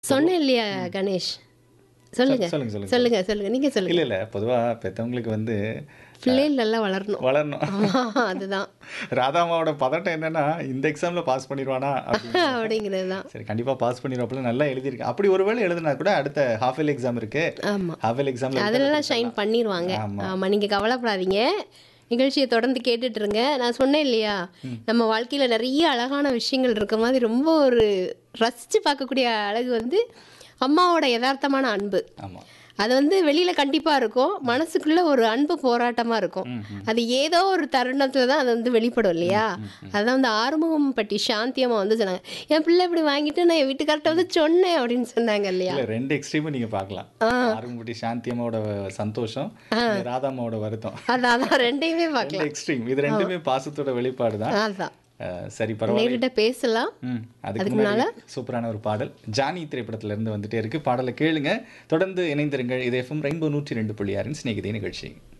சொன்னேன் இல்லையா கணேஷ் சொல்லுங்க சொல்லுங்க, சொல்லுங்க. சொல்லுங்க சொல்லுங்க நீங்க சொல்லுங்க இல்லை இல்லை பொதுவாக பெற்றவங்களுக்கு வந்து பிள்ளைகள் நல்லா வளரணும் வளரணும் ஆமா, அதுதான் ராதாமாவோட பதட்டம் என்னன்னா இந்த எக்ஸாமில் பாஸ் பண்ணிடுவானா அப்படின்னு அப்படிங்கிறது தான் சரி கண்டிப்பாக பாஸ் பண்ணிடுவாப்புல நல்லா எழுதியிருக்கு அப்படி ஒருவேளை எழுதுனா கூட அடுத்த ஹாஃப் இயர்லி எக்ஸாம் இருக்கு ஆமா ஹாஃப் இயர்லி எக்ஸாமில் அதெல்லாம் ஷைன் பண்ணிடுவாங்க ஆமா. ஆமா நீங்க கவலைப்படாதீங்க நிகழ்ச்சியை தொடர்ந்து கேட்டுட்டு இருங்க நான் சொன்னேன் இல்லையா நம்ம வாழ்க்கையில நிறைய அழகான விஷயங்கள் இருக்க மாதிரி ரொம்ப ஒரு ரசிச்சு பார்க்கக்கூடிய அழகு வந்து அம்மாவோட யதார்த்தமான அன்பு ஆமாம் அது வந்து வெளியில கண்டிப்பா இருக்கும் மனசுக்குள்ள ஒரு அன்பு போராட்டமா இருக்கும் அது ஏதோ ஒரு தருணத்துல தான் அது வந்து வெளிப்படும் இல்லையா அதான் வந்து ஆறுமுகம் பட்டி சாந்தியம்மா வந்து சொன்னாங்க என் பிள்ளை இப்படி வாங்கிட்டு நான் என் வீட்டுக்கார்ட்ட வந்து சொன்னேன் அப்படின்னு சொன்னாங்க இல்லையா இல்லை ரெண்டு எக்ஸ்ட்ரீமும் நீங்கள் பார்க்கலாம் ஆரம்பட்டி சாந்தியம்மாவோட சந்தோஷம் இந்த ராதாம்மாவோட வருத்தம் அதான் அதான் ரெண்டையுமே பார்க்கலாம் ரெண்டு எக்ஸ்ட்ரீம் இது ரெண்டுமே பாசத்தோட வெளிப்பாடு தான் அதான் அஹ், சரி பரவாயில்ல நேரிட்ட பேசலாம் ம் அதுக்கு முன்னாடி சூப்பரான ஒரு பாடல் ஜானி திரைப்படத்துல இருந்து வந்துட்டே இருக்கு பாடலை கேளுங்க தொடர்ந்து இணைந்திருங்கள் இது எஃப்எம் ரெயின்போ நூற்றி ரெண்டு புள்ளி ஆறின் சிநேகிதே நிகழ்ச்சி